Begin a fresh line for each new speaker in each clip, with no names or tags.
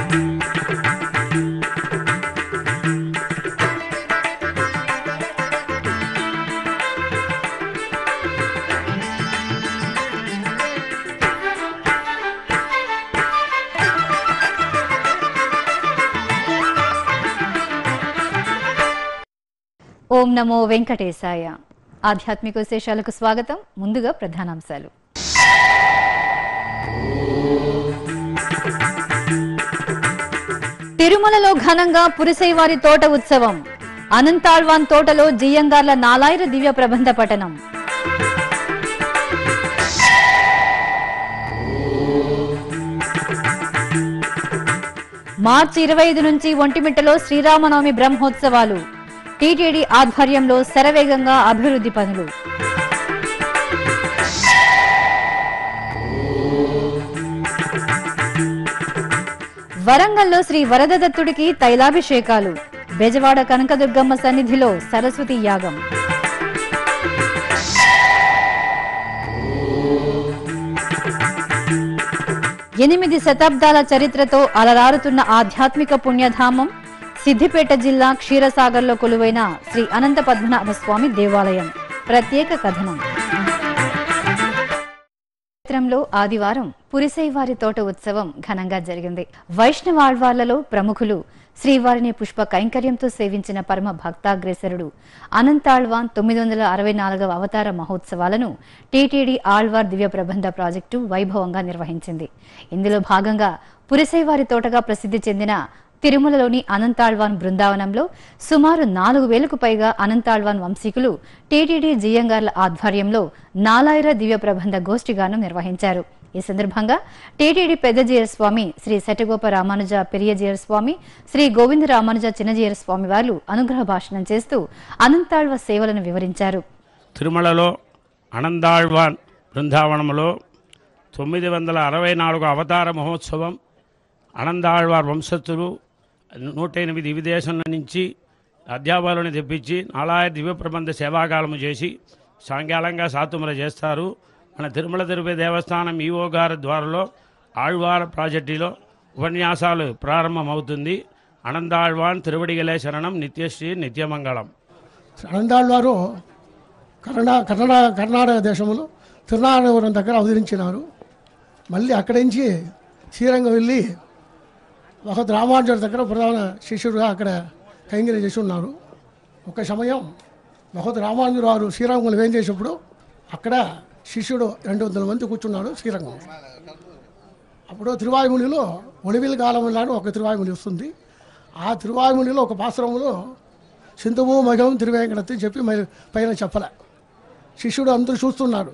ఓం నమో వెంకటేశాయ ఆధ్యాత్మిక విశేషాలకు స్వాగతం ముందుగా ప్రధానాంశాలు తిరుమలలో ఘనంగా పురిసైవారి తోట ఉత్సవం అనంతాళ్వాన్ తోటలో జియ్యంగార్ల నాలాయిర దివ్య ప్రబంధ పఠనం మార్చి ఇరవై ఐదు నుంచి ఒంటిమిట్టలో శ్రీరామనవమి బ్రహ్మోత్సవాలు టీటీడీ ఆధ్వర్యంలో శరవేగంగా అభివృద్ధి పనులు వరంగల్లో శ్రీ వరదదత్తుడికి తైలాభిషేకాలు బెజవాడ కనకదుర్గమ్మ సన్నిధిలో సరస్వతి యాగం ఎనిమిది శతాబ్దాల చరిత్రతో అలరారుతున్న ఆధ్యాత్మిక పుణ్యధామం సిద్దిపేట జిల్లా క్షీరసాగర్లో కొలువైన శ్రీ అనంత పద్మనాభ స్వామి దేవాలయం ప్రత్యేక కథనం క్షేత్రంలో ఆదివారం పురిసైవారి తోట ఉత్సవం ఘనంగా జరిగింది వైష్ణవాళ్వార్లలో ప్రముఖులు శ్రీవారిని పుష్ప కైంకర్యంతో సేవించిన పరమ భక్తాగ్రేసరుడు అనంతాళ్వాన్ తొమ్మిది వందల అరవై నాలుగవ అవతార మహోత్సవాలను టీటీడీ ఆళ్వార్ దివ్య ప్రబంధ ప్రాజెక్టు వైభవంగా నిర్వహించింది ఇందులో భాగంగా పురిసైవారి తోటగా ప్రసిద్ధి చెందిన తిరుమలలోని అనంతాళ్వాన్ బృందావనంలో సుమారు నాలుగు వేలకు పైగా అనంతాళ్వాన్ వంశీకులు టీటీడీ జియంగార్ల ఆధ్వర్యంలో నాలాయిర దివ్య ప్రబంధ గోష్ఠిగానం నిర్వహించారు ఈ సందర్భంగా టీటీడీ పెద్దజీయర్ స్వామి శ్రీ శటగోప రామానుజ పెరియజీయర్ స్వామి శ్రీ గోవింద రామానుజ చిన్నజీయర్ స్వామి వారు అనుగ్రహ భాషణం చేస్తూ అనంతాళ్వ సేవలను వివరించారు
తిరుమలలో అనందాళ్వాన్ బృందావనములో తొమ్మిది వందల అరవై నాలుగు అవతార మహోత్సవం అనందాళ్వార్ వంశస్థులు నూట ఎనిమిది విదేశంల నుంచి అధ్యాపాలను తెప్పించి నాలాయ దివ్య ప్రబంధ సేవాకాలము చేసి సాయంకాలంగా సాతుమల చేస్తారు మన తిరుమల తిరుపతి దేవస్థానం ఈవో గారి ద్వారాలో ఆళ్వార్ ప్రాజెక్టులో ఉపన్యాసాలు ప్రారంభమవుతుంది అనందాళ్వాన్ తిరువడిగలే శరణం నిత్యశ్రీ నిత్యమంగళం
అనందాళ్ళ వారు కర్ణా కర్ణా కర్ణాటక దేశంలో తిరునారాయణపురం దగ్గర అవతరించినారు మళ్ళీ అక్కడి నుంచి శ్రీరంగం వెళ్ళి ఒక రామానుజుడి దగ్గర ప్రధాన శిష్యుడుగా అక్కడ కైంగిరి చేసి ఉన్నారు ఒక సమయం మహోద్ రామానుజుడు వారు శ్రీరంగంలో ఏం చేసినప్పుడు అక్కడ శిష్యుడు రెండు వందల మంది కూర్చున్నాడు శ్రీరంగం అప్పుడు తిరువాయుమునిలో ఒడివిల్ కాలం అని ఒక తిరువాయుముని వస్తుంది ఆ తిరువాయుమునిలో ఒక పాశ్రమంలో సింధువు మగం తిరువేంకటత్తి చెప్పి మరి పైన చెప్పలే శిష్యుడు అందరూ చూస్తున్నాడు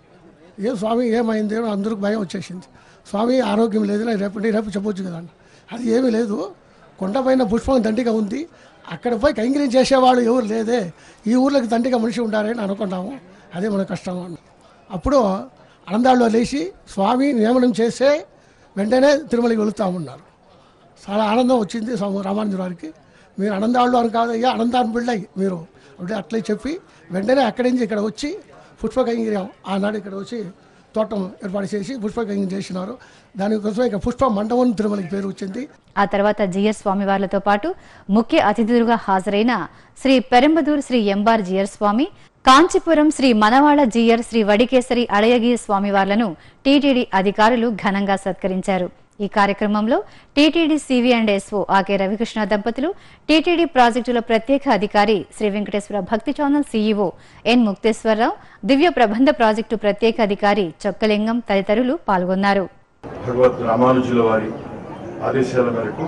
ఏం స్వామి ఏమైంది అని అందరికి భయం వచ్చేసింది స్వామి ఆరోగ్యం లేదు నేను రేపు నేను రేపు చెప్పొచ్చు కదా అన్న. అది ఏమీ లేదు కొండపైన పుష్పం దండిగా ఉంది అక్కడ పోయి కైంగిరి చేసేవాళ్ళు ఎవరు లేదే ఈ ఊర్లోకి దండిగా మనిషి ఉండారని అనుకున్నాము అదే మన కష్టం అన్న అప్పుడు ఆనందాల్లో లేచి స్వామి నియమనం చేస్తే వెంటనే తిరుమలకి వెళుతామన్నారు చాలా ఆనందం వచ్చింది స్వామి రామానుజరానికి మీరు ఆనందాళ్ళు అని కాదయ్యా ఆనందాన్ని బిళ్ళయి మీరు అంటే అట్లే చెప్పి వెంటనే అక్కడి నుంచి ఇక్కడ వచ్చి పుష్పకైంగిర్యం ఆనాడు ఇక్కడ వచ్చి తోటం ఏర్పాటు చేసి పుష్పకైంగిరి చేసినారు దానికోసం ఇక పుష్ప మండపం తిరుమలకి పేరు వచ్చింది
ఆ తర్వాత జియర్ స్వామివార్లతో పాటు ముఖ్య అతిథులుగా హాజరైన శ్రీ పెరంబదూర్ శ్రీ ఎంబార్ జియర్ స్వామి కాంచీపురం శ్రీ మనవాళ జియర్ శ్రీ వడికేసరి అడయగి స్వామివార్లను టీటీడీ అధికారులు ఘనంగా సత్కరించారు ఈ కార్యక్రమంలో TTD CV and SO Ake Ravikrishna దంపతులు టీటీడీ ప్రాజెక్టుల ప్రత్యేక అధికారి Shri Venkateswara Bhakti channel CEO N Mukteswararao Divya Prabandha project ప్రత్యేక అధికారి చొక్కలింగం తదితరులు పాల్గొన్నారు
భగవద్ రామానుజుల వారి ఆదేశాల మేరకు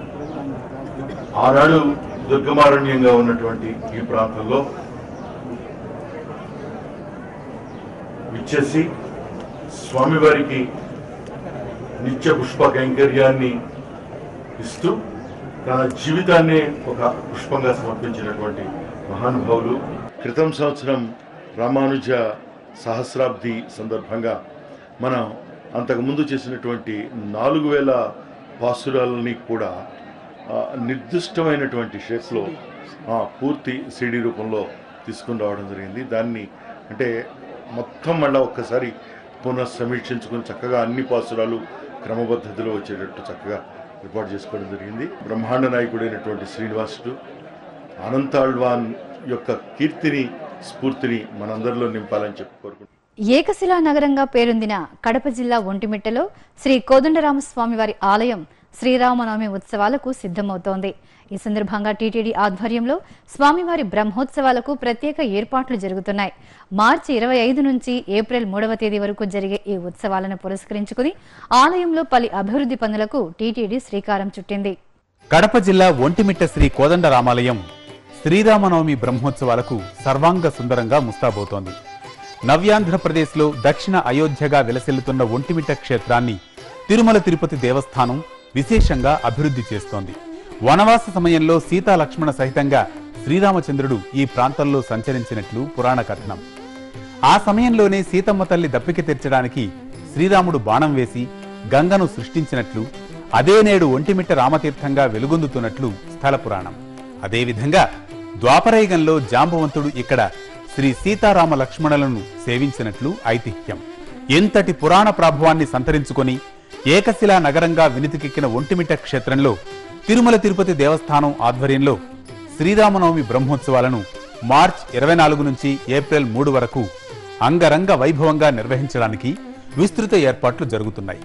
ఆనాడు దుర్గమారణ్యంగా ఉన్నటువంటి ఈ ప్రాంతంలో విచ్చేసి స్వామివారికి నిత్య పుష్ప కైంకర్యాన్ని ఇస్తూ తన జీవితాన్ని ఒక పుష్పంగా సమర్పించినటువంటి మహానుభావులు క్రితం సంవత్సరం రామానుజ సహస్రాబ్ది సందర్భంగా మనం అంతకుముందు చేసినటువంటి నాలుగు వేల పాసురాలని కూడా ఆ, నిర్దిష్టమైనటువంటి షేప్లో ఆ, పూర్తి సిడి రూపంలో తీసుకుని రావడం జరిగింది దాన్ని అంటే మొత్తం మళ్ళీ ఒక్కసారి పునః సమీక్షించుకుని చక్కగా అన్ని పాసురాలు క్రమపద్ధతిలో వచ్చేటట్టు చక్కగా ఏర్పాటు చేసుకోవడం జరిగింది బ్రహ్మాండ నాయకుడైనటువంటి శ్రీనివాసుడు అనంతాళ్వాన్ యొక్క కీర్తిని స్ఫూర్తిని మనందరిలో నింపాలని చెప్పి కోరుకుంటున్నాను
ఏకశిలా నగరంగా పేరొందిన కడప జిల్లా ఒంటిమిట్టలో శ్రీ కోదండరామస్వామి వారి ఆలయం శ్రీరామనవమి ఉత్సవాలకు సిద్ధమవుతోంది ఈ సందర్భంగా టీటీడీ ఆధ్వర్యంలో స్వామివారి బ్రహ్మోత్సవాలకు ప్రత్యేక ఏర్పాట్లు జరుగుతున్నాయి మార్చి ఇరవై ఐదు నుంచి ఏప్రిల్ మూడవ తేదీ వరకు జరిగే ఈ ఉత్సవాలను పురస్కరించుకుని ఆలయంలో పలు అభివృద్ధి పనులకు టీటీడీ శ్రీకారం చుట్టింది
కడప జిల్లా ఒంటిమిట్ట శ్రీ కోదండ రామాలయం శ్రీరామనవమి బ్రహ్మోత్సవాలకు సర్వాంగ సుందరంగా ముస్తాబోతోంది నవ్యాంధ్రప్రదేశ్లో దక్షిణ అయోధ్యగా విలసిల్లుతున్న ఒంటిమిట్ట క్షేత్రాన్ని తిరుమల తిరుపతి దేవస్థానం విశేషంగా అభివృద్ధి చేస్తోంది వనవాస సమయంలో సీతా లక్ష్మణ సహితంగా శ్రీరామచంద్రుడు ఈ ప్రాంతంలో సంచరించినట్లు పురాణ కథనం ఆ సమయంలోనే సీతమ్మ తల్లి దప్పిక తీర్చడానికి శ్రీరాముడు బాణం వేసి గంగను సృష్టించినట్లు అదే నేడు ఒంటిమిట్ట రామతీర్థంగా వెలుగొందుతున్నట్లు స్థల పురాణం అదేవిధంగా ద్వాపరయుగంలో జాంబవంతుడు ఇక్కడ శ్రీ సీతారామ లక్ష్మణులను సేవించినట్లు ఐతిహ్యం ఎంతటి పురాణ ప్రాభవాన్ని సంతరించుకొని ఏకశిలా నగరంగా వినితికెక్కిన ఒంటిమిట్ట క్షేత్రంలో తిరుమల తిరుపతి దేవస్థానం ఆధ్వర్యంలో శ్రీరామనవమి బ్రహ్మోత్సవాలను మార్చ్ ఇరవై నాలుగు నుంచి ఏప్రిల్ మూడు వరకు అంగరంగ వైభవంగా నిర్వహించడానికి విస్తృత ఏర్పాట్లు జరుగుతున్నాయి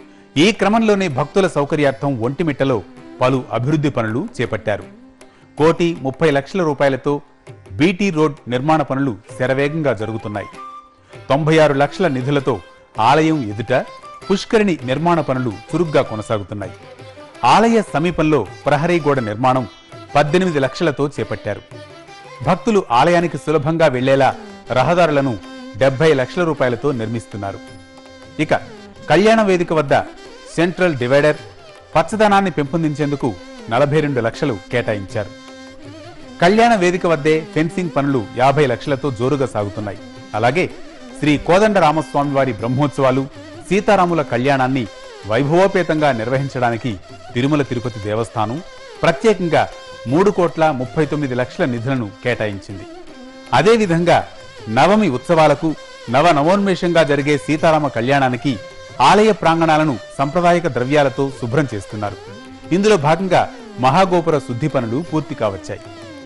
ఈ క్రమంలోనే భక్తుల సౌకర్యార్థం ఒంటిమిట్టలో పలు అభివృద్ధి పనులు చేపట్టారు కోటి ముప్పై లక్షల రూపాయలతో బీటీ రోడ్ నిర్మాణ పనులు శరవేగంగా జరుగుతున్నాయి తొంభై ఆరు లక్షల నిధులతో ఆలయం ఎదుట పుష్కరిణి నిర్మాణ పనులు చురుగ్గా కొనసాగుతున్నాయి ఆలయ సమీపంలో ప్రహరీ గోడ నిర్మాణం పద్దెనిమిది లక్షలతో చేపట్టారు భక్తులు ఆలయానికి సులభంగా వెళ్లేలా రహదారులను డెబ్బై లక్షల రూపాయలతో నిర్మిస్తున్నారు ఇక కళ్యాణ వేదిక వద్ద సెంట్రల్ డివైడర్ పచ్చదనాన్ని పెంపొందించేందుకు నలభై రెండు లక్షలు కేటాయించారు కళ్యాణ వేదిక వద్దే ఫెన్సింగ్ పనులు యాభై లక్షలతో జోరుగా సాగుతున్నాయి అలాగే శ్రీ కోదండ రామస్వామి వారి బ్రహ్మోత్సవాలు సీతారాముల కళ్యాణాన్ని వైభవోపేతంగా నిర్వహించడానికి తిరుమల తిరుపతి దేవస్థానం ప్రత్యేకంగా మూడు కోట్ల ముప్పై తొమ్మిది లక్షల నిధులను కేటాయించింది అదేవిధంగా నవమి ఉత్సవాలకు నవ నవోన్మేషంగా జరిగే సీతారామ కళ్యాణానికి ఆలయ ప్రాంగణాలను సంప్రదాయక ద్రవ్యాలతో శుభ్రం చేస్తున్నారు ఇందులో భాగంగా మహాగోపుర శుద్ధి పనులు పూర్తి కావచ్చాయి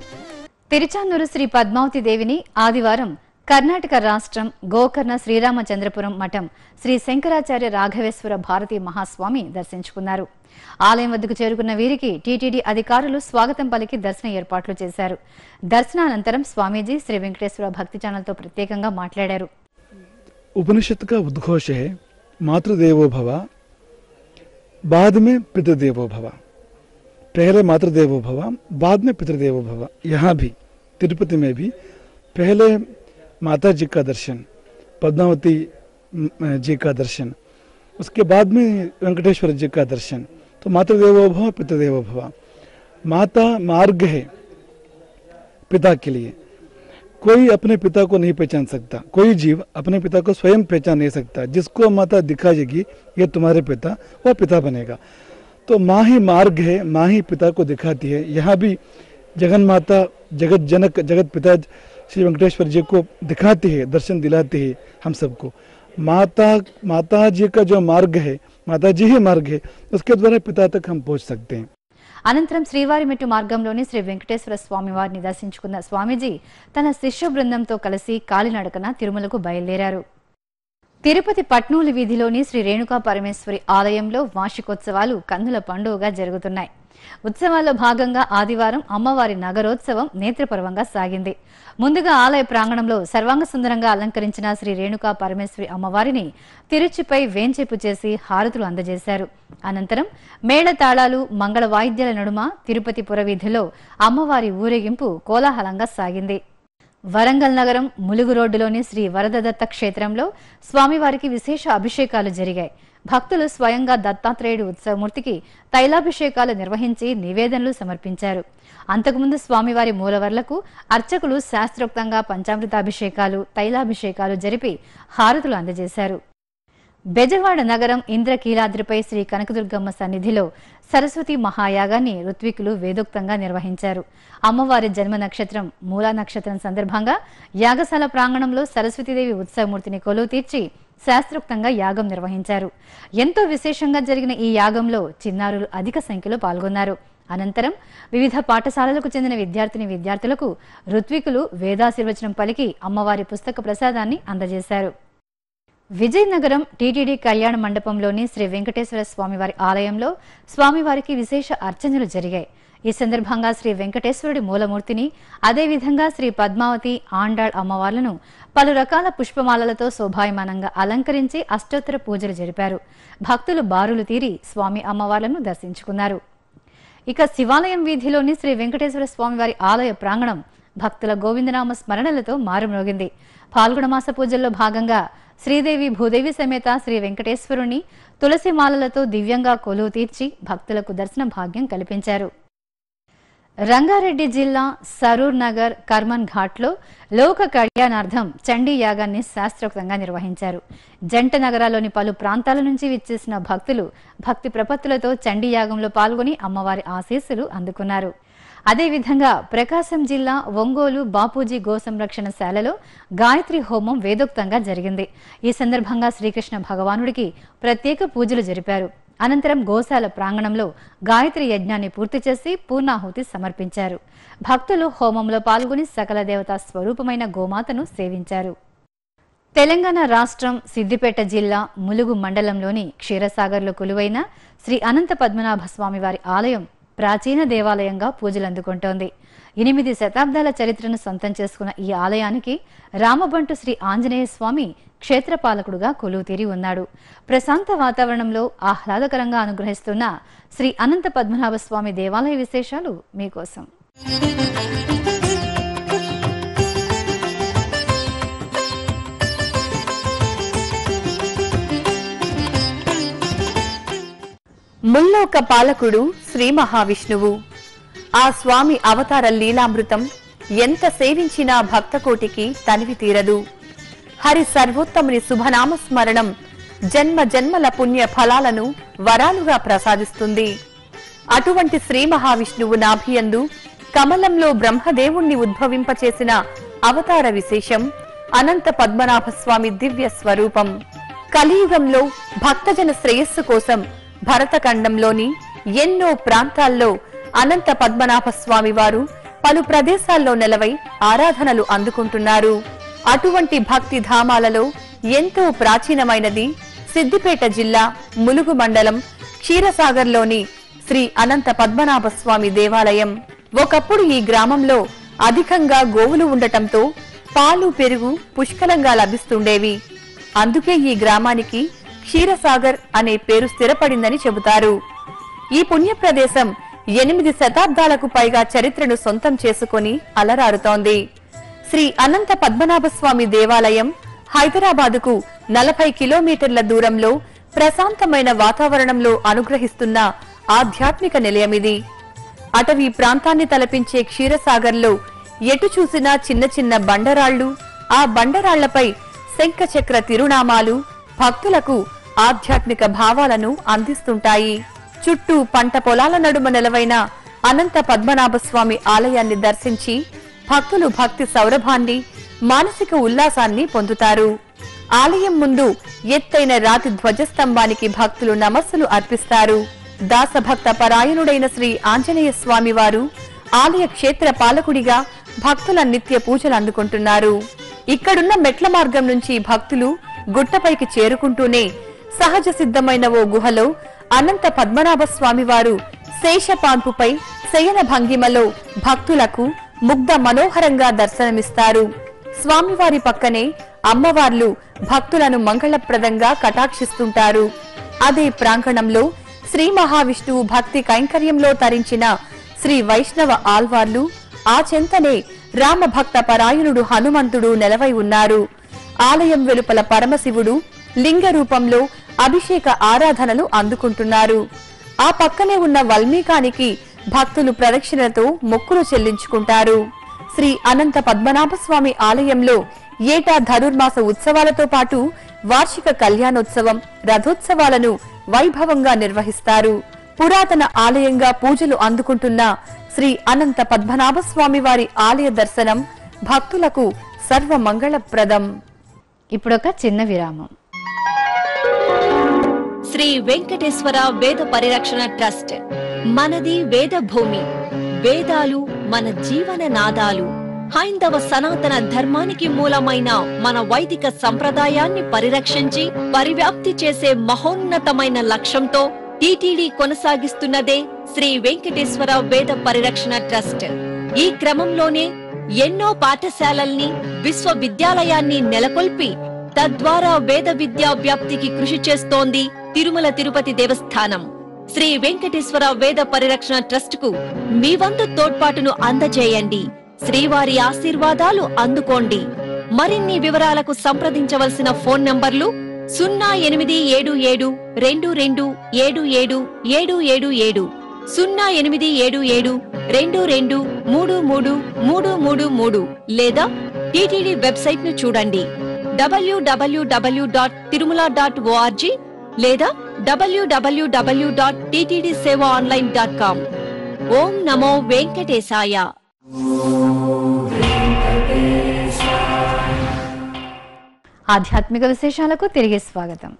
తిరుచానూరు శ్రీ పద్మావతి దేవిని ఆదివారం కర్ణాటక రాష్ట్రం గోకర్ణ శ్రీరామచంద్రపురం మఠం శ్రీ శంకరాచార్య రాఘవేశ్వర భారతి మహాస్వామి దర్శించుకున్నారు ఆలయం వద్దకు చేరుకున్న వీరికి టీటీడీ అధికారులు స్వాగతం పలికి దర్శన ఏర్పాట్లు చేశారు దర్శనానంతరం స్వామీజీ శ్రీ వెంకటేశ్వర భక్తి ఛానల్తో ప్రత్యేకంగా మాట్లాడారు
उपनिषद का उद्घोष है मातृदेवो भव बाद में पितृदेवो भव पहले मातृदेवो भव बाद में पितृदेवो भव यहाँ भी तिरुपति में भी पहले माता जी का दर्शन पद्मावती म, जी का दर्शन उसके बाद में वेंकटेश्वर जी का दर्शन तो मातृदेवो भव पितृदेवो भव माता मार्ग है पिता के लिए कोई अपने पिता को नहीं पहचान सकता कोई जीव अपने पिता को स्वयं पहचान नहीं सकता जिसको माता दिखाएगी ये तुम्हारे पिता वो पिता बनेगा तो माँ ही मार्ग है माँ ही पिता को दिखाती है यहाँ भी जगन माता जगत जनक जगत पिता श्री वेंकटेश्वर जी को दिखाती है दर्शन दिलाती है हम सबको माता माता जी का जो मार्ग है माता जी ही मार्ग है उसके द्वारा पिता तक हम पहुँच सकते हैं
అనంతరం శ్రీవారి మెట్టు మార్గంలోని శ్రీ వెంకటేశ్వర స్వామి వారిని దర్శించుకున్న స్వామీజీ తన శిష్య బృందంతో కలిసి కాలినడకన తిరుమలకు బయలుదేరారు తిరుపతి పట్నూలు వీధిలోని శ్రీ రేణుకా పరమేశ్వరి ఆలయంలో వార్షికోత్సవాలు కన్నుల పండుగగా జరుగుతున్నాయి ఉత్సవాల్లో భాగంగా ఆదివారం అమ్మవారి నగరోత్సవం నేత్రపర్వంగా సాగింది ముందుగా ఆలయ ప్రాంగణంలో సర్వాంగ సుందరంగా అలంకరించిన శ్రీ రేణుకా పరమేశ్వరి అమ్మవారిని తిరుచిపై వేంచేపు చేసి హారతులు అందజేశారు అనంతరం మేళ తాళాలు మంగళ వాయిద్యాల నడుమ తిరుపతి పురవీధిలో అమ్మవారి ఊరేగింపు కోలాహలంగా సాగింది వరంగల్ నగరం ములుగు రోడ్డులోని శ్రీ వరదదత్త క్షేత్రంలో స్వామివారికి విశేష అభిషేకాలు జరిగాయి భక్తులు స్వయంగా దత్తాత్రేయుడు ఉత్సవమూర్తికి తైలాభిషేకాలు నిర్వహించి నివేదనలు సమర్పించారు అంతకుముందు స్వామివారి మూలవర్లకు అర్చకులు శాస్త్రోక్తంగా పంచామృతాభిషేకాలు తైలాభిషేకాలు జరిపి హారతులు అందజేశారు బెజవాడ నగరం ఇంద్రకీలాద్రిపై శ్రీ కనకదుర్గమ్మ సన్నిధిలో సరస్వతి మహాయాగాన్ని ఋత్వికులు వేదోక్తంగా నిర్వహించారు అమ్మవారి జన్మ నక్షత్రం మూలా నక్షత్రం సందర్భంగా యాగశాల ప్రాంగణంలో సరస్వతీదేవి ఉత్సవమూర్తిని కొలువు తీర్చి శాస్త్రోక్తంగా యాగం నిర్వహించారు ఎంతో విశేషంగా జరిగిన ఈ యాగంలో చిన్నారులు అధిక సంఖ్యలో పాల్గొన్నారు అనంతరం వివిధ పాఠశాలలకు చెందిన విద్యార్థిని విద్యార్థులకు ఋత్వికులు వేదాశీర్వచనం పలికి అమ్మవారి పుస్తక ప్రసాదాన్ని అందజేశారు విజయనగరం టీటీడీ కళ్యాణ మండపంలోని శ్రీ వెంకటేశ్వర స్వామివారి ఆలయంలో స్వామివారికి విశేష అర్చనలు జరిగాయి ఈ సందర్భంగా శ్రీ వెంకటేశ్వరుడి మూలమూర్తిని అదేవిధంగా శ్రీ పద్మావతి ఆండాళ్ అమ్మవార్లను పలు రకాల పుష్పమాలలతో శోభాయమానంగా అలంకరించి అష్టోత్తర పూజలు జరిపారు భక్తులు బారులు తీరి స్వామి అమ్మవార్లను దర్శించుకున్నారు ఇక శివాలయం వీధిలోని శ్రీ వెంకటేశ్వర స్వామివారి ఆలయ ప్రాంగణం భక్తుల గోవిందనామ స్మరణలతో మారుమ్రోగింది పాల్గొన మాస పూజల్లో భాగంగా శ్రీదేవి భూదేవి సమేత శ్రీ వెంకటేశ్వరుని తులసి మాలలతో దివ్యంగా కొలువు తీర్చి భక్తులకు దర్శన భాగ్యం కల్పించారు రంగారెడ్డి జిల్లా సరూర్ నగర్ కర్మన్ ఘాట్లో లోక కళ్యాణార్థం చండీ యాగాన్ని శాస్త్రోక్తంగా నిర్వహించారు జంట నగరాల్లోని పలు ప్రాంతాల నుంచి విచ్చేసిన భక్తులు భక్తి ప్రపత్తులతో చండీ యాగంలో పాల్గొని అమ్మవారి ఆశీస్సులు అందుకున్నారు అదేవిధంగా ప్రకాశం జిల్లా ఒంగోలు బాపూజీ గో సంరక్షణ శాలలో గాయత్రి హోమం వేదోక్తంగా జరిగింది ఈ సందర్భంగా శ్రీకృష్ణ భగవానుడికి ప్రత్యేక పూజలు జరిపారు అనంతరం గోశాల ప్రాంగణంలో గాయత్రి యజ్ఞాన్ని పూర్తి చేసి పూర్ణాహుతి సమర్పించారు భక్తులు హోమంలో పాల్గొని సకల దేవతా స్వరూపమైన గోమాతను సేవించారు తెలంగాణ రాష్ట్రం సిద్దిపేట జిల్లా ములుగు మండలంలోని క్షీరసాగర్లో కొలువైన శ్రీ అనంత పద్మనాభ స్వామి వారి ఆలయం ప్రాచీన దేవాలయంగా పూజలు అందుకుంటోంది ఎనిమిది శతాబ్దాల చరిత్రను సొంతం చేసుకున్న ఈ ఆలయానికి రామబంటు శ్రీ ఆంజనేయ స్వామి క్షేత్రపాలకుడుగా కొలువు తీరి ఉన్నాడు ప్రశాంత వాతావరణంలో ఆహ్లాదకరంగా అనుగ్రహిస్తున్న శ్రీ అనంత పద్మనాభ స్వామి దేవాలయ విశేషాలు మీకోసం
ముల్లోక పాలకుడు శ్రీ మహావిష్ణువు ఆ స్వామి అవతార లీలామృతం ఎంత సేవించినా భక్తకోటికి తనివి తీరదు హరి సర్వోత్తముని శుభనామ స్మరణం జన్మ జన్మల పుణ్య ఫలాలను వరాలుగా ప్రసాదిస్తుంది అటువంటి శ్రీ మహావిష్ణువు నాభియందు కమలంలో బ్రహ్మదేవుణ్ణి ఉద్భవింపచేసిన అవతార విశేషం అనంత పద్మనాభ స్వామి దివ్య స్వరూపం కలియుగంలో భక్తజన శ్రేయస్సు కోసం భరతఖండంలోని ఎన్నో ప్రాంతాల్లో అనంత పద్మనాభ స్వామి వారు పలు ప్రదేశాల్లో నెలవై ఆరాధనలు అందుకుంటున్నారు అటువంటి భక్తి ధామాలలో ఎంతో ప్రాచీనమైనది సిద్దిపేట జిల్లా ములుగు మండలం క్షీరసాగర్లోని శ్రీ అనంత పద్మనాభ స్వామి దేవాలయం ఒకప్పుడు ఈ గ్రామంలో అధికంగా గోవులు ఉండటంతో పాలు పెరుగు పుష్కలంగా లభిస్తుండేవి అందుకే ఈ గ్రామానికి క్షీరసాగర్ అనే పేరు స్థిరపడిందని చెబుతారు ఈ పుణ్య ప్రదేశం ఎనిమిది శతాబ్దాలకు పైగా చరిత్రను సొంతం చేసుకొని అలరారుతోంది శ్రీ అనంత పద్మనాభ స్వామి దేవాలయం హైదరాబాదుకు నలభై కిలోమీటర్ల దూరంలో ప్రశాంతమైన వాతావరణంలో అనుగ్రహిస్తున్న ఆధ్యాత్మిక నిలయమిది అటవీ ప్రాంతాన్ని తలపించే క్షీరసాగర్లో ఎటు చూసినా చిన్న చిన్న బండరాళ్లు ఆ బండరాళ్లపై శంఖచక్ర తిరునామాలు భక్తులకు ఆధ్యాత్మిక భావాలను అందిస్తుంటాయి చుట్టూ పంట పొలాల నడుమ నెలవైన అనంత పద్మనాభ స్వామి ఆలయాన్ని దర్శించి భక్తులు భక్తి సౌరభాన్ని మానసిక ఉల్లాసాన్ని పొందుతారు ఆలయం ముందు ఎత్తైన రాతి ధ్వజస్తంభానికి భక్తులు నమస్సులు అర్పిస్తారు దాసభక్త పరాయణుడైన శ్రీ ఆంజనేయ స్వామి వారు ఆలయ క్షేత్ర పాలకుడిగా భక్తుల నిత్య పూజలు అందుకుంటున్నారు ఇక్కడున్న మెట్ల మార్గం నుంచి భక్తులు గుట్టపైకి చేరుకుంటూనే సహజ సిద్ధమైన ఓ గుహలో అనంత పద్మనాభ స్వామి వారు శేషపాన్పుపై శయన భంగిమలో భక్తులకు ముగ్ధ మనోహరంగా దర్శనమిస్తారు స్వామివారి పక్కనే అమ్మవార్లు భక్తులను మంగళప్రదంగా కటాక్షిస్తుంటారు అదే ప్రాంగణంలో శ్రీ మహావిష్ణువు భక్తి కైంకర్యంలో తరించిన శ్రీ వైష్ణవ ఆల్వార్లు ఆ చెంతనే రామభక్త పరాయణుడు హనుమంతుడు నెలవై ఉన్నారు ఆలయం వెలుపల పరమశివుడు లింగ రూపంలో అభిషేక ఆరాధనలు అందుకుంటున్నారు ఆ పక్కనే ఉన్న వల్మీకానికి భక్తులు ప్రదక్షిణలతో మొక్కులు చెల్లించుకుంటారు శ్రీ అనంత పద్మనాభ స్వామి ఆలయంలో ఏటా ధనుర్మాస ఉత్సవాలతో పాటు వార్షిక కళ్యాణోత్సవం రథోత్సవాలను వైభవంగా నిర్వహిస్తారు పురాతన ఆలయంగా పూజలు అందుకుంటున్న శ్రీ అనంత పద్మనాభ స్వామి వారి ఆలయ దర్శనం భక్తులకు సర్వమంగళప్రదం
ఇప్పుడొక చిన్న విరామం
శ్రీ వెంకటేశ్వర వేద పరిరక్షణ ట్రస్ట్ మనది వేద భూమి వేదాలు మన జీవన నాదాలు హైందవ సనాతన ధర్మానికి మూలమైన మన వైదిక సంప్రదాయాన్ని పరిరక్షించి పరివ్యాప్తి చేసే మహోన్నతమైన లక్ష్యంతో టీటీడీ కొనసాగిస్తున్నదే శ్రీ వెంకటేశ్వర వేద పరిరక్షణ ట్రస్ట్ ఈ క్రమంలోనే ఎన్నో పాఠశాలల్ని విశ్వవిద్యాలయాన్ని నెలకొల్పి తద్వారా వేద విద్యా వ్యాప్తికి కృషి చేస్తోంది తిరుమల తిరుపతి దేవస్థానం శ్రీ వెంకటేశ్వర వేద పరిరక్షణ ట్రస్ట్ కు మీ వంతు తోడ్పాటును అందజేయండి శ్రీవారి ఆశీర్వాదాలు అందుకోండి మరిన్ని వివరాలకు సంప్రదించవలసిన ఫోన్ నంబర్లు సున్నా ఎనిమిది ఏడు ఏడు రెండు రెండు ఏడు ఏడు ఏడు ఏడు ఏడు సున్నా ఎనిమిది ఏడు ఏడు రెండు రెండు మూడు మూడు మూడు మూడు మూడు లేదా టీటీడీ వెబ్సైట్ ను చూడండి WWW dot Tirumala dot ORG లేదా WWW dot TTD Seva online dot com ఓం నమో వెంకటేశాయ
ఆధ్యాత్మిక విశేషాలకు తిరిగి స్వాగతం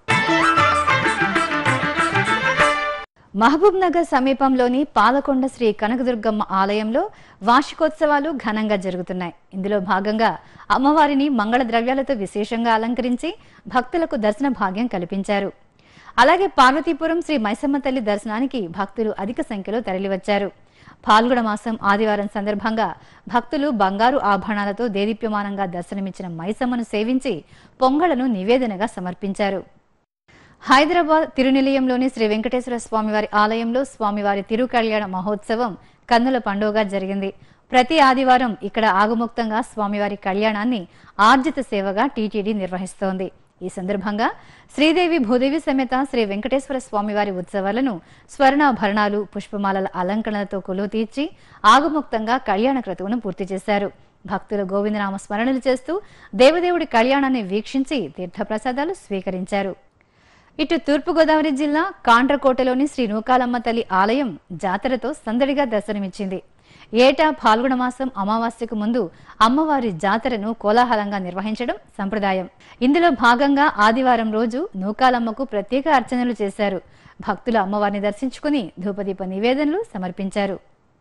మహబూబ్ నగర్ సమీపంలోని పాలకొండ శ్రీ కనకదుర్గమ్మ ఆలయంలో వార్షికోత్సవాలు ఘనంగా జరుగుతున్నాయి ఇందులో భాగంగా అమ్మవారిని మంగళ ద్రవ్యాలతో విశేషంగా అలంకరించి భక్తులకు దర్శన భాగ్యం కల్పించారు అలాగే పార్వతీపురం శ్రీ మైసమ్మ తల్లి దర్శనానికి భక్తులు అధిక సంఖ్యలో తరలివచ్చారు పాల్గొన మాసం ఆదివారం సందర్భంగా భక్తులు బంగారు ఆభరణాలతో దేదీప్యమానంగా దర్శనమిచ్చిన మైసమ్మను సేవించి పొంగళ్లను నివేదనగా సమర్పించారు హైదరాబాద్ తిరునిలయంలోని శ్రీ వెంకటేశ్వర స్వామివారి ఆలయంలో స్వామివారి తిరుకళ్యాణ మహోత్సవం కన్నుల పండుగగా జరిగింది ప్రతి ఆదివారం ఇక్కడ ఆగముక్తంగా స్వామివారి కళ్యాణాన్ని ఆర్జిత సేవగా టీటీడీ నిర్వహిస్తోంది ఈ సందర్భంగా శ్రీదేవి భూదేవి సమేత శ్రీ వెంకటేశ్వర స్వామివారి ఉత్సవాలను స్వర్ణాభరణాలు పుష్పమాలల అలంకరణలతో కొలువు తీర్చి ఆగముక్తంగా కళ్యాణ క్రతువును పూర్తి చేశారు భక్తులు గోవిందనామ స్మరణలు చేస్తూ దేవదేవుడి కళ్యాణాన్ని వీక్షించి తీర్థప్రసాదాలు స్వీకరించారు ఇటు తూర్పుగోదావరి జిల్లా కాండ్రకోటలోని శ్రీ నూకాలమ్మ తల్లి ఆలయం జాతరతో సందడిగా దర్శనమిచ్చింది ఏటా ఫాల్గుణ మాసం అమావాస్యకు ముందు అమ్మవారి జాతరను కోలాహలంగా నిర్వహించడం సంప్రదాయం ఇందులో భాగంగా ఆదివారం రోజు నూకాలమ్మకు ప్రత్యేక అర్చనలు చేశారు భక్తులు అమ్మవారిని దర్శించుకుని ధూపదీప నివేదనలు సమర్పించారు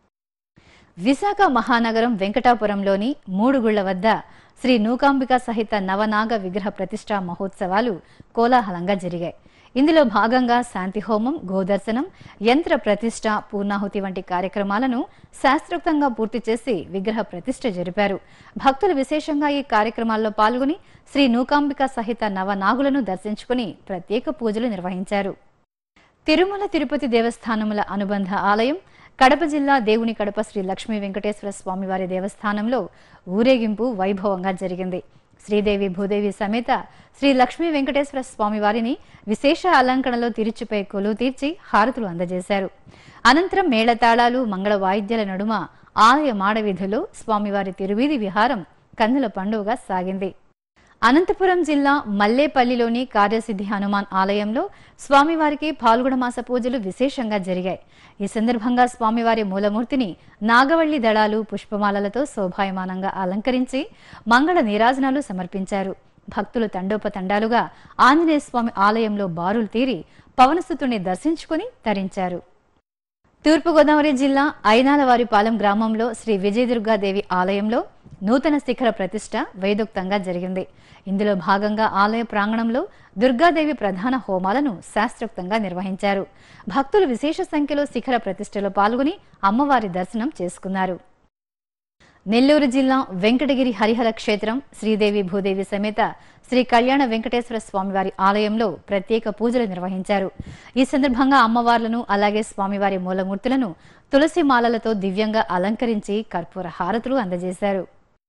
విశాఖ మహానగరం వెంకటాపురంలోని మూడుగుళ్ల వద్ద శ్రీ నూకాంబిక సహిత నవనాగ విగ్రహ ప్రతిష్టా మహోత్సవాలు కోలాహలంగా జరిగాయి ఇందులో భాగంగా శాంతి హోమం గోదర్శనం యంత్ర ప్రతిష్ట పూర్ణాహుతి వంటి కార్యక్రమాలను శాస్త్రోక్తంగా పూర్తి చేసి విగ్రహ ప్రతిష్ట జరిపారు భక్తులు విశేషంగా ఈ కార్యక్రమాల్లో పాల్గొని శ్రీ నూకాంబిక సహిత నవనాగులను దర్శించుకుని ప్రత్యేక పూజలు నిర్వహించారు తిరుమల తిరుపతి దేవస్థానముల అనుబంధ ఆలయం కడప జిల్లా దేవుని కడప శ్రీ లక్ష్మీ వెంకటేశ్వర స్వామివారి దేవస్థానంలో ఊరేగింపు వైభవంగా జరిగింది శ్రీదేవి భూదేవి సమేత శ్రీ లక్ష్మీ వెంకటేశ్వర స్వామివారిని విశేష అలంకరణలో తిరుచుపై కొలువు తీర్చి హారతులు అందజేశారు అనంతరం మేళతాళాలు మంగళ వాయిద్యాల నడుమ ఆలయ మాడవీధిలో స్వామివారి తిరువీధి విహారం కన్నుల పండుగగా సాగింది అనంతపురం జిల్లా మల్లేపల్లిలోని కార్యసిద్ధి హనుమాన్ ఆలయంలో స్వామివారికి పాల్గొన మాస పూజలు విశేషంగా జరిగాయి ఈ సందర్భంగా స్వామివారి మూలమూర్తిని నాగవల్లి దళాలు పుష్పమాలలతో శోభాయమానంగా అలంకరించి మంగళ నీరాజనాలు సమర్పించారు భక్తులు తండోపతండాలుగా ఆంజనేయ స్వామి ఆలయంలో బారులు తీరి పవనసుతుని దర్శించుకుని తరించారు తూర్పుగోదావరి జిల్లా ఐనాలవారిపాలెం గ్రామంలో శ్రీ విజయదుర్గాదేవి ఆలయంలో నూతన శిఖర ప్రతిష్ట వేదోక్తంగా జరిగింది ఇందులో భాగంగా ఆలయ ప్రాంగణంలో దుర్గాదేవి ప్రధాన హోమాలను శాస్త్రోక్తంగా నిర్వహించారు భక్తులు విశేష సంఖ్యలో శిఖర ప్రతిష్టలో పాల్గొని అమ్మవారి దర్శనం చేసుకున్నారు నెల్లూరు జిల్లా వెంకటగిరి హరిహర క్షేత్రం శ్రీదేవి భూదేవి సమేత శ్రీ కళ్యాణ వెంకటేశ్వర స్వామివారి ఆలయంలో ప్రత్యేక పూజలు నిర్వహించారు ఈ సందర్భంగా అమ్మవార్లను అలాగే స్వామివారి మూలమూర్తులను తులసి మాలలతో దివ్యంగా అలంకరించి కర్పూర హారతులు అందజేశారు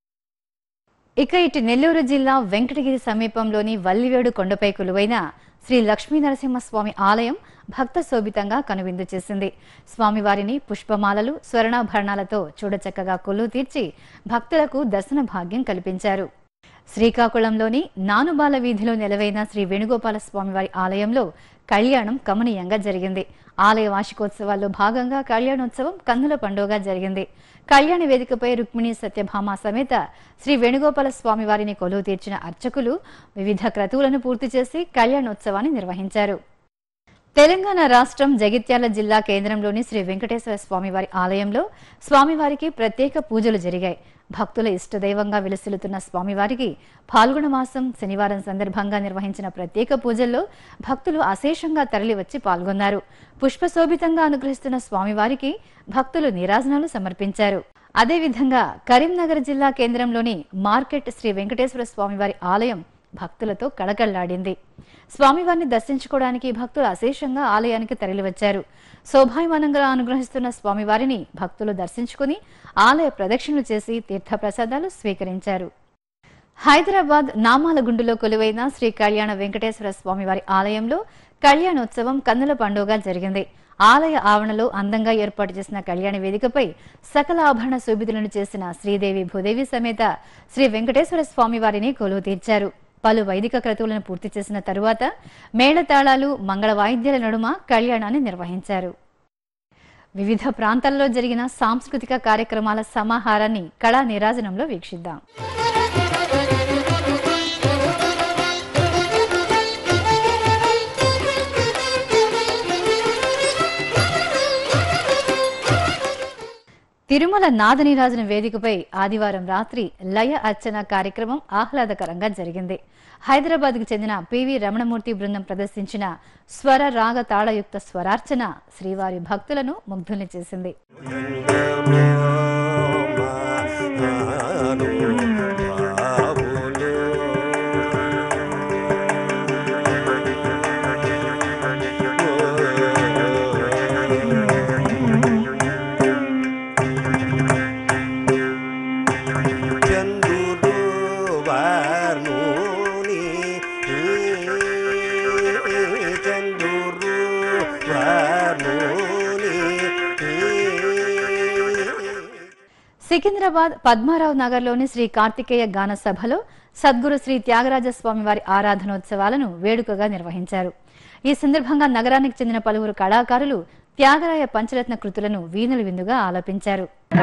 ఇక ఇటు నెల్లూరు జిల్లా వెంకటగిరి సమీపంలోని వల్లివేడు కొండపై కొలువైన శ్రీ లక్ష్మీ నరసింహస్వామి ఆలయం భక్త శోభితంగా కనువిందు చేసింది స్వామివారిని పుష్పమాలలు స్వర్ణాభరణాలతో చూడచక్కగా కొలువు తీర్చి భక్తులకు దర్శన భాగ్యం కల్పించారు శ్రీకాకుళంలోని నానుబాల వీధిలో నెలవైన శ్రీ వేణుగోపాల స్వామివారి ఆలయంలో కళ్యాణం కమనీయంగా జరిగింది ఆలయ వార్షికోత్సవాల్లో భాగంగా కళ్యాణోత్సవం కన్నుల పండుగగా జరిగింది కళ్యాణ వేదికపై రుక్మిణి సత్యభామ సమేత శ్రీ వేణుగోపాల స్వామి వారిని కొలువు తీర్చిన అర్చకులు వివిధ క్రతువులను పూర్తి చేసి కళ్యాణోత్సవాన్ని నిర్వహించారు తెలంగాణ రాష్ట్రం జగిత్యాల జిల్లా కేంద్రంలోని శ్రీ వెంకటేశ్వర స్వామివారి ఆలయంలో స్వామివారికి ప్రత్యేక పూజలు జరిగాయి భక్తుల ఇష్టదైవంగా విలసిల్లుతున్న స్వామివారికి పాల్గొన మాసం శనివారం సందర్భంగా నిర్వహించిన ప్రత్యేక పూజల్లో భక్తులు అశేషంగా తరలివచ్చి పాల్గొన్నారు పుష్పశోభితంగా అనుగ్రహిస్తున్న స్వామివారికి భక్తులు నీరాజనాలు సమర్పించారు అదేవిధంగా కరీంనగర్ జిల్లా కేంద్రంలోని మార్కెట్ శ్రీ వెంకటేశ్వర స్వామివారి ఆలయం భక్తులతో కళకళ్లాడింది స్వామివారిని దర్శించుకోవడానికి భక్తులు అశేషంగా ఆలయానికి తరలివచ్చారు శోభాయమానంగా అనుగ్రహిస్తున్న స్వామివారిని భక్తులు దర్శించుకుని ఆలయ ప్రదక్షిణలు చేసి తీర్థప్రసాదాలు స్వీకరించారు హైదరాబాద్ నామాలగుండులో కొలువైన శ్రీ కళ్యాణ వెంకటేశ్వర స్వామివారి ఆలయంలో కళ్యాణోత్సవం కన్నుల పండుగ జరిగింది ఆలయ ఆవరణలో అందంగా ఏర్పాటు చేసిన కళ్యాణ వేదికపై సకల ఆభరణ శోభితులను చేసిన శ్రీదేవి భూదేవి సమేత శ్రీ వెంకటేశ్వర స్వామివారిని కొలువు తీర్చారు పలు వైదిక క్రతువులను పూర్తి చేసిన తరువాత మేళతాళాలు మంగళ వాయిద్యాల నడుమ కళ్యాణాన్ని నిర్వహించారు వివిధ ప్రాంతాల్లో జరిగిన సాంస్కృతిక కార్యక్రమాల సమాహారాన్ని కళా నీరాజనంలో వీక్షిద్దాం తిరుమల నాదనీరాజన వేదికపై ఆదివారం రాత్రి లయ అర్చన కార్యక్రమం ఆహ్లాదకరంగా జరిగింది హైదరాబాద్కు చెందిన పివి రమణమూర్తి బృందం ప్రదర్శించిన స్వర రాగ తాళయుక్త స్వరార్చన శ్రీవారి భక్తులను ముగ్ధుల్ని చేసింది
చందురు వార్నూని చందురు వార్నూని
సికింద్రాబాద్ పద్మారావు నగర్లోని శ్రీ కార్తికేయ గాన సభలో సద్గురు శ్రీ త్యాగరాజ స్వామి వారి ఆరాధనోత్సవాలను వేడుకగా నిర్వహించారు ఈ సందర్భంగా నగరానికి చెందిన పలువురు కళాకారులు త్యాగరాయ పంచరత్న కృతులను వీణులు విందుగా ఆలపించారు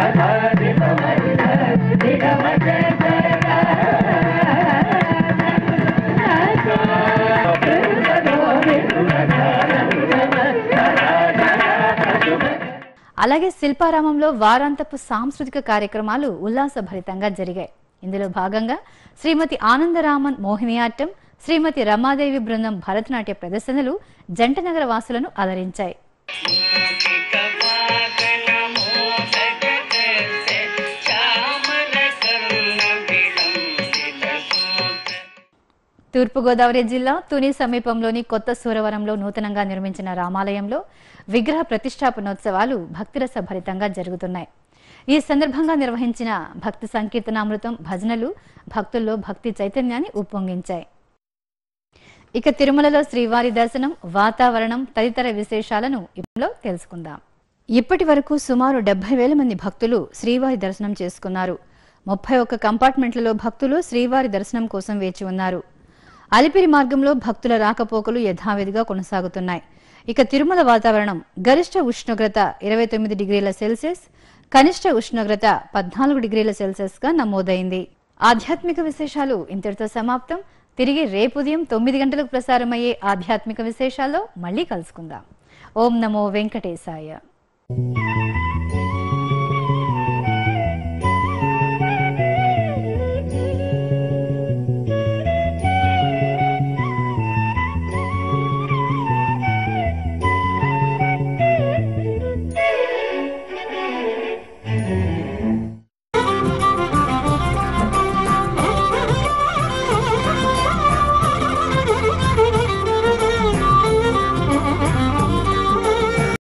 అలాగే శిల్పారామంలో వారాంతపు సాంస్కృతిక కార్యక్రమాలు ఉల్లాసభరితంగా జరిగాయి ఇందులో భాగంగా శ్రీమతి ఆనందరామన్ మోహినియాట్టం శ్రీమతి రమాదేవి బృందం భరతనాట్య ప్రదర్శనలు జంటనగర వాసులను అలరించాయి తూర్పుగోదావరి జిల్లా తుని సమీపంలోని కొత్త సూరవరంలో నూతనంగా నిర్మించిన రామాలయంలో విగ్రహ ప్రతిష్టాపనోత్సవాలు భక్తిరస భరితంగా జరుగుతున్నాయి ఈ సందర్భంగా నిర్వహించిన భక్తి సంకీర్తనామృతం భజనలు భక్తుల్లో భక్తి చైతన్యాన్ని ఉప్పొంగించాయి ఇక తిరుమలలో శ్రీవారి దర్శనం వాతావరణం తదితర విశేషాలను ఇప్పుడు తెలుసుకుందాం ఇప్పటి వరకు సుమారు డెబ్బై వేల మంది భక్తులు శ్రీవారి దర్శనం చేసుకున్నారు ముప్పై ఒక్క కంపార్ట్మెంట్లలో భక్తులు శ్రీవారి దర్శనం కోసం వేచి ఉన్నారు అలిపిరి మార్గంలో భక్తుల రాకపోకలు యథావిధిగా కొనసాగుతున్నాయి ఇక తిరుమల వాతావరణం గరిష్ట ఉష్ణోగ్రత ఇరవై తొమ్మిది డిగ్రీల సెల్సియస్ కనిష్ట ఉష్ణోగ్రత పద్నాలుగు డిగ్రీల సెల్సియస్ గా నమోదైంది ఆధ్యాత్మిక విశేషాలు ఇంతటితో సమాప్తం తిరిగి రేపు ఉదయం తొమ్మిది గంటలకు ప్రసారమయ్యే ఆధ్యాత్మిక విశేషాల్లో మళ్ళీ కలుసుకుందాం ఓం నమో వెంకటేశాయ